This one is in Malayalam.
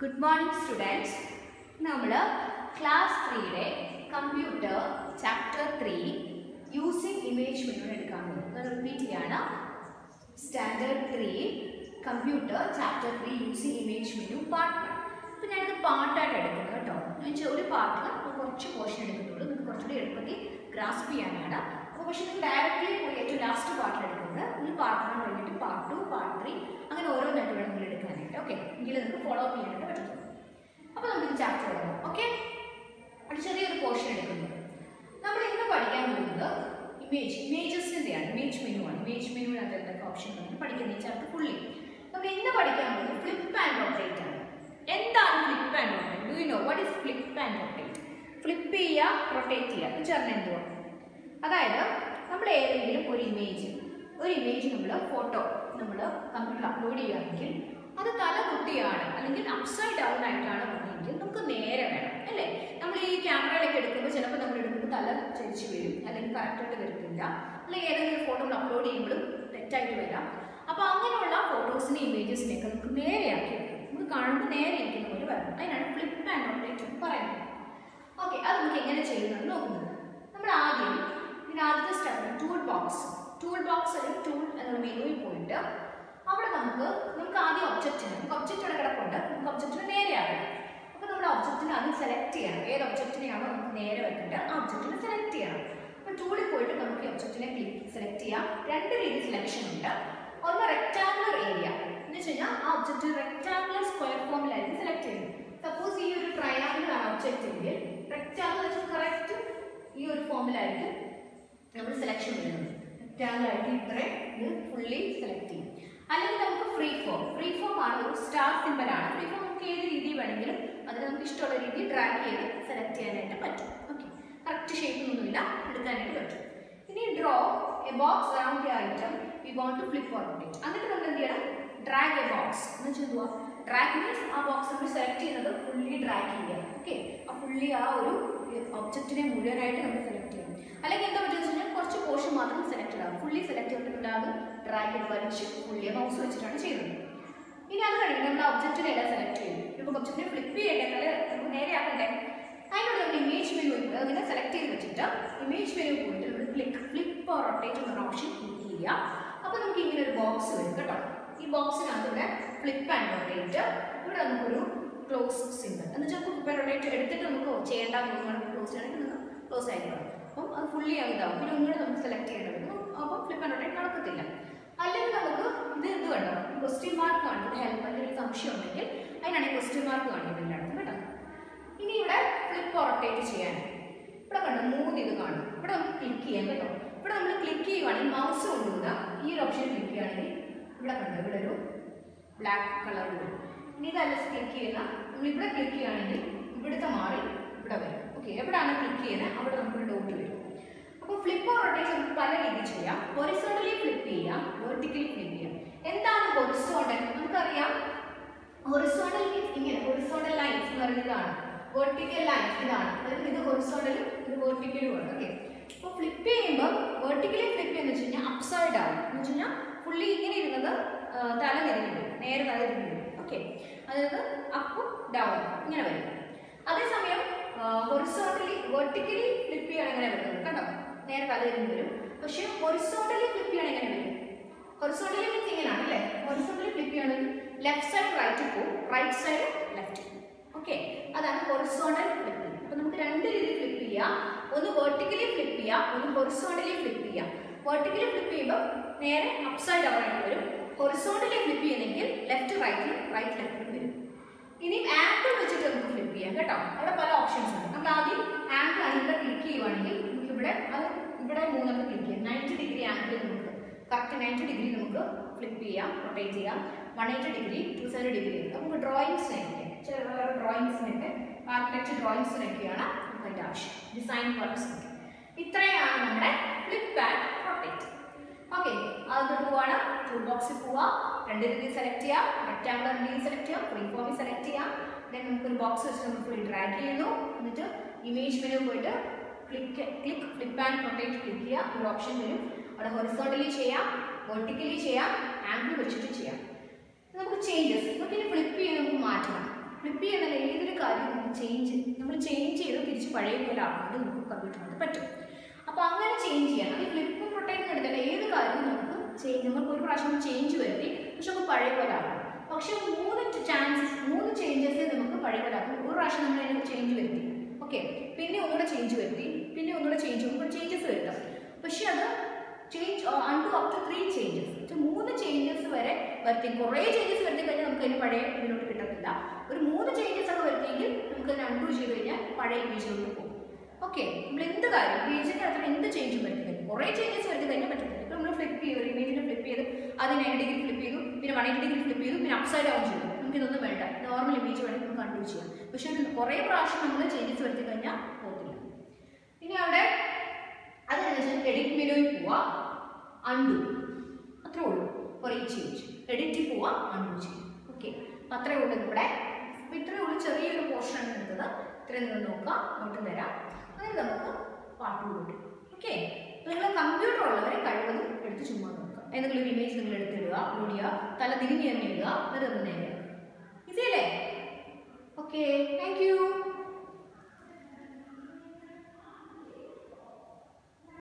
ഗുഡ് മോർണിംഗ് സ്റ്റുഡൻസ് നമ്മൾ ക്ലാസ് ത്രീയുടെ computer chapter three using image menu എടുക്കാൻ പോകുന്നത് റിപ്പീറ്റ് ചെയ്യാണ് standard three computer chapter three using image menu part one അപ്പോൾ ഞാനിത് പാർട്ടായിട്ട് എടുക്കുന്നത് കേട്ടോ എന്ന് വെച്ചാൽ ഒരു പാർട്ടിൽ കുറച്ച് പോർഷൻ എടുക്കുന്നുള്ളൂ നിങ്ങൾക്ക് കുറച്ചുകൂടി എളുപ്പത്തിൽ ഗ്രാസ്പ് ചെയ്യാനാണ് അപ്പോൾ പക്ഷേ നിങ്ങൾ ഡയറക്റ്റ്ലി പോയി ഏറ്റവും ലാസ്റ്റ് പാർട്ടിൽ എടുക്കുന്നത് നിങ്ങൾ പാർട്ട് വൺ കഴിഞ്ഞിട്ട് പാർട്ട് ടു പാർട്ട് ത്രീ അങ്ങനെ ഓരോന്നായിട്ട് വേണം നിങ്ങൾ എടുക്കാനായിട്ട് ഓക്കെ എങ്കിൽ നിങ്ങൾക്ക് ഫോളോ അപ്പ് ചെയ്യാനായിട്ട് പറ്റത്തുള്ളൂ അപ്പോൾ നമുക്ക് ചാപ്റ്റർ തുടങ്ങാം ഓക്കെ അത് ചെറിയൊരു പോർഷൻ എടുക്കുന്നത് നമ്മൾ ഇന്ന് പഠിക്കാൻ പോകുന്നത് ഇമേജ് ഇമേജസിൻ്റെയാണ് ഇമേജ് മെനു ആണ് ഇമേജ് മെനുവിനകത്ത് എന്തൊക്കെ ഓപ്ഷൻ ഉണ്ട് പഠിക്കുന്ന ഈ ചാപ്റ്റർ ഫുള്ളി നമ്മൾ ഇന്ന് പഠിക്കാൻ പോകുന്നത് ഫ്ലിപ്പ് ആൻഡ് റൊട്ടേറ്റ് ആണ് എന്താണ് flip and rotate do you know what is flip and rotate flip ചെയ്യുക റൊട്ടേറ്റ് ചെയ്യുക എന്ന് പറഞ്ഞാൽ എന്തുവാ അതായത് നമ്മൾ ഏതെങ്കിലും ഒരു ഇമേജ് ഒരു ഇമേജ് നമ്മൾ ഫോട്ടോ നമ്മൾ കമ്പ്യൂട്ടറിൽ അപ്ലോഡ് ചെയ്യുകയാണെങ്കിൽ അത് തല കുട്ടിയാണ് അല്ലെങ്കിൽ അപ്സൈഡ് ഡൗൺ ആയിട്ടാണ് വന്നതെങ്കിൽ നമുക്ക് നേരെ വേണം അല്ലേ നമ്മൾ ഈ ക്യാമറയിലൊക്കെ എടുക്കുമ്പോൾ ചിലപ്പോൾ നമ്മൾ എടുക്കുമ്പോൾ തല ചരിച്ച് വരും അല്ലെങ്കിൽ കറക്റ്റായിട്ട് വരത്തില്ല അല്ലെങ്കിൽ ഏതെങ്കിലും ഫോട്ടോ നമ്മൾ അപ്ലോഡ് ചെയ്യുമ്പോഴും തെറ്റായിട്ട് വരാം അപ്പോൾ അങ്ങനെയുള്ള ഫോട്ടോസിനെ ഇമേജസിനെയൊക്കെ നമുക്ക് നേരെയാക്കി വെക്കും നമുക്ക് കാണുമ്പോൾ നേരെ ഇരിക്കുന്ന പോലെ വരണം അതിനാണ് ഫ്ലിപ്പ് ആൻഡ് റൊട്ടേറ്റ് എന്ന് പറയുന്നത് ഓക്കെ അത് നമുക്ക് എങ്ങനെ ചെയ്യുന്നത് നോക്കുന്നത് നമ്മൾ ആദ്യം ഇതിന് ആദ്യത്തെ step tool box tool box അല്ലെങ്കിൽ ടൂൾ എന്നുള്ള മെനുവിൽ പോയിട്ട് അവിടെ നമുക്ക് നമുക്ക് ആദ്യം ഒബ്ജക്റ്റിന് നമുക്ക് ഒബ്ജക്റ്റ് ഇവിടെ കിടപ്പുണ്ട് നമുക്ക് ഒബ്ജക്റ്റിന് നേരെയാകണം അപ്പോൾ നമ്മൾ ഒബ്ജക്റ്റിന് അത് സെലക്ട് ചെയ്യണം ഏത് ഒബ്ജക്റ്റിനെയാണോ നമുക്ക് നേരെ വെക്കേണ്ടത് ആ ഒബ്ജക്റ്റിനെ സെലക്ട് ചെയ്യണം അപ്പോൾ ടൂളിൽ പോയിട്ട് നമുക്ക് ഈ ഒബ്ജക്റ്റിനെ ക്ലിക്ക് സെലക്ട് ചെയ്യാം രണ്ട് രീതി സെലക്ഷൻ ഉണ്ട് ഒന്ന് റെക്ടാങ്കുലർ ഏരിയ എന്ന് വെച്ച് കഴിഞ്ഞാൽ ആ ഒബ്ജക്റ്റ് റെക്ടാങ്കുലർ സ്ക്വയർ ഫോമിലായിരിക്കും സെലക്ട് ചെയ്യുന്നത് സപ്പോസ് ഈ ഒരു ട്രയാങ്കിൾ ആണ് ഒബ്ജക്റ്റ് എങ്കിൽ റെക്ടാങ്കിൾ വെച്ച് കറക്റ്റ് ഈ ഒരു ഫോമിലായിരിക്കും നമ്മൾ സെലക്ഷൻ വരുന്നത് റെക്ടാങ്കിൾ ആയിട്ട് ഇത്രയും ഇത് ഫുള്ളി സെലക്ട് ചെയ്യും അല്ലെങ്കിൽ നമുക്ക് ഫ്രീ ഫോം ഫ്രീ ഫോം ആണ് ഒരു സ്റ്റാർ സിമ്പൽ ആണ് ഫ്രീ ഫോം നമുക്ക് ഏത് രീതിയിൽ വേണമെങ്കിലും അതിന് നമുക്ക് ഇഷ്ടമുള്ള രീതിയിൽ ഡ്രാഗ് ചെയ്ത് സെലക്ട് ചെയ്യാനായിട്ട് പറ്റും ഓക്കെ കറക്റ്റ് ഷേപ്പൊന്നുമില്ല എടുക്കാനായിട്ട് പറ്റും ഇനി draw a box around the item we want to flip or rotate എന്നിട്ട് നമ്മൾ എന്ത് ചെയ്യണം ഡ്രാഗ് എ ബോക്സ് എന്ന് വെച്ചാൽ എന്തുവാ ഡ്രാഗ് മീൻസ് ആ ബോക്സ് നമ്മൾ സെലക്ട് ചെയ്യുന്നത് ഫുള്ളി ഡ്രാഗ് ചെയ്യുക ഓക്കെ ആ ഫുള്ളി ആ ഒരു ഒബ്ജക്റ്റിനെ മുഴുവനായിട്ട് നമ്മൾ സെലക്ട് ചെയ്യണം അല്ലെങ്കിൽ എന്താ പറ്റുക വെച്ച് കഴിഞ്ഞാൽ കുറച്ച് പോർഷൻ മാത്രം സെലക്ട് ആകും ഫുള്ളി സെലക്ട് ചെയ്തിട്ടുണ്ടാകും ഡ്രാഗ് ചെയ്ത് വലിച്ച് ഫുള്ളി മൗസ് വെച്ചിട്ടാണ് ചെയ്യുന്നത് ഇനി അത് കഴിഞ്ഞ് നമ്മൾ ഒബ്ജക്റ്റിനെ എല്ലാം സെലക്ട് ചെയ്യും ഇപ്പോൾ ഒബ്ജക്റ്റിനെ ഫ്ലിപ്പ് ചെയ്യട്ടെ അല്ലെ നമുക്ക് നേരെ ആക്കണ്ടേ അതിനോട് നമ്മൾ ഇമേജ് മെനു പോയിട്ട് അതിനെ സെലക്ട് ചെയ്ത് വെച്ചിട്ട് ഇമേജ് മെനു പോയിട്ട് നമ്മൾ ക്ലിക്ക് ഫ്ലിപ്പ് ഓർ റൊട്ടേറ്റ് എന്ന ഓപ്ഷൻ ക്ലിക്ക് ചെയ്യുക അപ്പോൾ നമുക്ക് ഇങ്ങനെ ഒരു ബോക്സ് വരും കേട്ടോ ഈ ബോക്സിനകത്ത് ഇവിടെ ഫ്ലിപ്പ് ആൻഡ് റൊട്ടേറ്റ് ഇവിടെ നമുക്കൊരു ക്ലോസ് സിമ്പിൾ എന്ന് വെച്ചാൽ ഫ്ലിപ്പ് റൊട്ടേറ്റ് എടുത്തിട്ട് നമുക്ക് ചെയ്യേണ്ട തോന്നുകയാണ് ക്ലോസ് ചെയ്യണമെങ്കിൽ ക്ലോസ് ആയിരിക്കണം അപ്പം അത് ഫുള്ളി ഇതാവും പിന്നെ ഒന്നുകൂടെ നമുക്ക് സെലക്ട് ചെയ്യേണ്ടി വരും അപ്പം ഫ്ലിപ്പ് ആൻഡ് റൊട്ടേറ്റ് നടക്കത്തില്ല അല്ലെങ്കിൽ നമുക്ക് ഇത് ഇത് കണ്ടോ ക്വസ്റ്റ്യൻ മാർക്ക് കാണിക്കുന്നത് ഹെൽപ്പ് അല്ലെങ്കിൽ സംശയം ഉണ്ടെങ്കിൽ അതിനാണ് ഈ ക്വസ്റ്റ്യൻ മാർക്ക് കാണിക്കുന്നത് എല്ലായിടത്തും കേട്ടോ ഇനി ഇവിടെ ഫ്ലിപ്പ് റൊട്ടേറ്റ് ചെയ്യാൻ ഇവിടെ കണ്ടോ മൂന്ന് ഇത് കാണും ഇവിടെ നമുക്ക് ക്ലിക്ക് ചെയ്യാം കേട്ടോ ഇവിടെ നമ്മൾ ക്ലിക്ക് ചെയ്യുവാണെങ്കിൽ മൗസ് കൊണ്ടുപോകുക ഈ ഒരു ഓപ്ഷൻ ക്ലിക്ക് ചെയ്യുകയാണെങ്കിൽ ഇവിടെ കണ്ടോ ഇവിടെ ഒരു ബ്ലാക്ക് കളർ വരും ഇനി ഇതല്ല ക്ലിക്ക് ചെയ്യുന്ന നമ്മൾ ഇവിടെ ക്ലിക്ക് ചെയ്യുകയാണെങ്കിൽ ഇവിടുത്തെ മാറി ഇവിടെ വരും ഓക്കെ എവിടെയാണ് ക്ലിക്ക് ചെയ്യുന്നത് അവിടെ നമുക്ക് ഡോട്ട് വരും അപ്പോൾ ഫ്ലിപ്പ് റൊട്ടേറ്റ് നമുക്ക് പല രീതിയിൽ ചെയ്യാം ഹൊറിസോണ്ടലി ഫ്ലിപ്പ് ചെയ്യാം വെർട്ടിക്കലി ഫ്ലിപ്പ് ചെയ്യാം എന്താണ് ഹൊറിസോണ്ടൽ നമുക്കറിയാം ഹൊറിസോണ്ടൽ മീൻസ് ഇങ്ങനെ ഹൊറിസോണ്ടൽ ലൈൻസ് എന്ന് പറയുന്നതാണ് വെർട്ടിക്കൽ ലൈൻസ് ഇതാണ് അതായത് ഇത് ഹൊറിസോണ്ടലും ഇത് വെർട്ടിക്കലും ആണ് ഓക്കെ അപ്പോൾ ഫ്ലിപ്പ് ചെയ്യുമ്പോൾ വെർട്ടിക്കലി ഫ്ലിപ്പ് എന്ന് വെച്ച് കഴിഞ്ഞാൽ അപ്സൈഡ് ആവും എന്ന് വെച്ച് കഴിഞ്ഞാൽ ഫുള്ളി ഇങ്ങനെ ഇരുന്നത് ആ, തല തിരിഞ്ഞു വരും നേരെ തല തിരിഞ്ഞു വരും ഓക്കെ അതായത് അപ്പും ഡൗൺ ഇങ്ങനെ വരും അതേസമയം ഹൊറിസോണ്ടലി വെർട്ടിക്കലി ഫ്ലിപ്പ് ചെയ്യണം എങ്ങനെ വരുന്നത് കണ്ടോ നേരെ തല തിരിഞ്ഞു വരും പക്ഷേ ഹൊറിസോണ്ടലി ഫ്ലിപ്പ് ചെയ്യണം എങ്ങനെ വരും ഹൊറിസോണ്ടലി മീൻസ് ഇങ്ങനെയാണ് അല്ലേ ഹൊറിസോണ്ടലി ഫ്ലിപ്പ് ചെയ്യണമെങ്കിൽ ലെഫ്റ്റ് സൈഡ് റൈറ്റ് പോകും റൈറ്റ് സൈഡ് ലെഫ്റ്റ് ഓക്കെ അതാണ് ഹൊറിസോണ്ടൽ ഫ്ലിപ്പ് അപ്പോൾ നമുക്ക് രണ്ട് രീതിയിൽ ഫ്ലിപ്പ് ചെയ്യാം ഒന്ന് വെർട്ടിക്കലി ഫ്ലിപ്പ് ചെയ്യാം ഒന്ന് ഹൊറിസോണ്ടലി ഫ്ലിപ്പ് ചെയ്യാം വെർട്ടിക്കലി ഫ്ലിപ്പ് ചെയ്യുമ്പോൾ നേരെ അപ്സൈഡ് ഡൗൺ ആയിട്ട് വരും ഹൊറിസോണ്ടലി ഫ്ലിപ്പ് ചെയ്യുന്നെങ്കിൽ ലെഫ്റ്റ് റൈറ്റിലും റൈറ്റ് ലെഫ്റ്റിലും വരും ഇനി ആംഗിൾ വെച്ചിട്ട് നമുക്ക് ഫ്ലിപ്പ് ചെയ്യാം കേട്ടോ അവിടെ പല ഓപ്ഷൻസ് ഉണ്ട് നമ്മൾ ആദ്യം ആംഗിൾ ആണ് ഇവിടെ ക്ലിക്ക് ചെയ്യുവാണെങ്കിൽ നമുക്ക് ഇവിടെ അത് ഇവിടെ മൂന്നെണ്ണം ക്ലിക്ക് ചെയ്യാം നയൻറ്റി ഡിഗ്രി ആംഗിൾ നമുക്ക് കറക്റ്റ് നയൻറ്റി ഡിഗ്രി നമുക്ക് ഫ്ലിപ്പ് ചെയ്യാം റൊട്ടേറ്റ് ചെയ്യാം one eighty degree two seventy degree നമുക്ക് ഡ്രോയിങ്സിനൊക്കെ ചില വേറെ ഡ്രോയിങ്സിനൊക്കെ ആർക്കിടെക്ചർ ഡ്രോയിങ്സിനൊക്കെയാണ് നമുക്ക് അതിൻ്റെ ആവശ്യം ഡിസൈൻ പർപ്പസിനൊക്കെ ഇത്രയാണ് നമ്മുടെ ഫ്ലിപ്പ് ആൻഡ് റൊട്ടേറ്റ് ഓക്കെ അതൊട്ട് പോവാണ് ടൂൾ ബോക്സിൽ പോവാം രണ്ട് രീതിയിൽ സെലക്ട് ചെയ്യാം റെക്ടാങ്കുലർ രീതിയിൽ സെലക്ട് ചെയ്യാം ഫ്രീ ഫോമിൽ സെലക്ട് ചെയ്യാം ദെൻ നമുക്കൊരു ബോക്സ് വെച്ച് നമുക്ക് ഫുൾ ഡ്രാഗ് ചെയ്യുന്നു എന്നിട്ട് ഇമേജ് മെനു പോയിട്ട് click click flip and rotate click ചെയ്യുക ഒരു ഓപ്ഷൻ വരും അവിടെ ഹൊറിസോണ്ടലി ചെയ്യാം വെർട്ടിക്കലി ചെയ്യാം ആംഗിൾ വെച്ചിട്ട് ചെയ്യാം നമുക്ക് ചേഞ്ചസ് നമുക്ക് ഇനി ഫ്ലിപ്പ് ചെയ്ത് നമുക്ക് മാറ്റണം ഫ്ലിപ്പ് ചെയ്യുന്ന ഏതൊരു കാര്യം നമുക്ക് ചേഞ്ച് നമ്മൾ ചേഞ്ച് ചെയ്ത് തിരിച്ച് പഴയ പോലെ ആക്കുന്നത് നമുക്ക് കമ്പ്യൂട്ടറിനകത്ത് പറ്റും അപ്പോൾ അങ്ങനെ ചേഞ്ച് ചെയ്യണം ഈ ഫ്ലിപ്പ് പ്രൊട്ടക്ട് എടുത്താൽ ഏത് കാര്യവും നമുക്ക് ചേഞ്ച് നമുക്ക് ഒരു പ്രാവശ്യം ചേഞ്ച് വരുത്തി പക്ഷെ നമുക്ക് പഴയ പോലെ ആക്കാം പക്ഷെ മൂന്ന് ചാൻസസ് മൂന്ന് ചേഞ്ചസ് നമുക്ക് പഴയ പോലെ ആക്കും ഒരു പ്രാവശ്യം നമ്മൾ അതിനകത്ത് ചേഞ്ച് വരുത്തി ഓക്കെ പിന്നെ ഒന്നുകൂടെ ചേഞ്ച് വരുത്തി പിന്നെ ഒന്നുകൂടെ ചേഞ്ച് നമുക്ക് ചേഞ്ചസ് വരുത്താം പക്ഷെ അത് change undo up to three changes മൂന്ന് ചേഞ്ചസ് വരെ വരുത്തി കുറേ ചേഞ്ചസ് വരുത്തി കഴിഞ്ഞാൽ നമുക്ക് അതിന് പഴയ ഇതിലോട്ട് കിട്ടത്തില്ല ഒരു മൂന്ന് ചേഞ്ചസ് ഒക്കെ വരുത്തിയെങ്കിൽ നമുക്ക് അതിന് അണ്ടു ചെയ്ത് കഴിഞ്ഞാൽ പഴയ ഇമേജിലോട്ട് പോകും ഓക്കെ നമ്മൾ എന്ത് കാര്യം ഇമേജിൻ്റെ അകത്ത് എന്ത് ചേഞ്ചും വരുത്തി കഴിഞ്ഞു കുറേ ചേഞ്ചസ് വരുത്തി കഴിഞ്ഞാൽ പറ്റത്തില്ല ഇപ്പോൾ നമ്മൾ ഫ്ലിപ്പ് ചെയ്തു ഒരു ഇമേജിനെ ഫ്ലിപ്പ് ചെയ്തു അത് നയൻ ഡിഗ്രി ഫ്ലിപ്പ് ചെയ്തു പിന്നെ വൺ എയ്റ്റി ഡിഗ്രി ഫ്ലിപ്പ് ചെയ്തു പിന്നെ അപ്സൈഡ് ഡൗൺ ചെയ്തു നമുക്ക് ഇതൊന്നും വേണ്ട നോർമൽ ഇമേജ് വേണമെങ്കിൽ നമുക്ക് കണ്ടു ചെയ്യാം പക്ഷേ ഇത് കുറേ പ്രാവശ്യം നമ്മൾ ചേഞ്ചസ് വരുത്തി കഴിഞ്ഞാൽ പോകത്തില്ല ഇനി അവിടെ അതിനനുസരിച്ച് എഡിറ്റ് മെനുവിൽ പോവാ അണ്ടു അത്രേ ഉള്ളൂ കുറേ ചേഞ്ച് എഡിറ്റിൽ പോവാ അണ്ടു ചെയ്യും ഓക്കെ അപ്പം അത്രേ ഉള്ളൂ ഇവിടെ അപ്പം ഇത്രേ ഉള്ളൂ ചെറിയൊരു പോർഷനാണ് എടുത്തത് ഇത്രയും നിങ്ങൾ നോക്കാം നോട്ട് തരാം അതിന് നമുക്ക് പാട്ട് കൊടുക്കും ഓക്കെ നിങ്ങൾ കമ്പ്യൂട്ടർ ഉള്ളവരെ കഴിവതും എടുത്ത് ചുമ്മാ നോക്കുക ഏതെങ്കിലും ഒരു ഇമേജ് നിങ്ങൾ എടുത്തിടുക അപ്ലോഡ് ചെയ്യുക തല തിരിഞ്ഞ് തന്നെ ഇടുക വെറുതെ തന്നെ ഇടുക ഈസി അല്ലേ ഓക്കെ താങ്ക് യു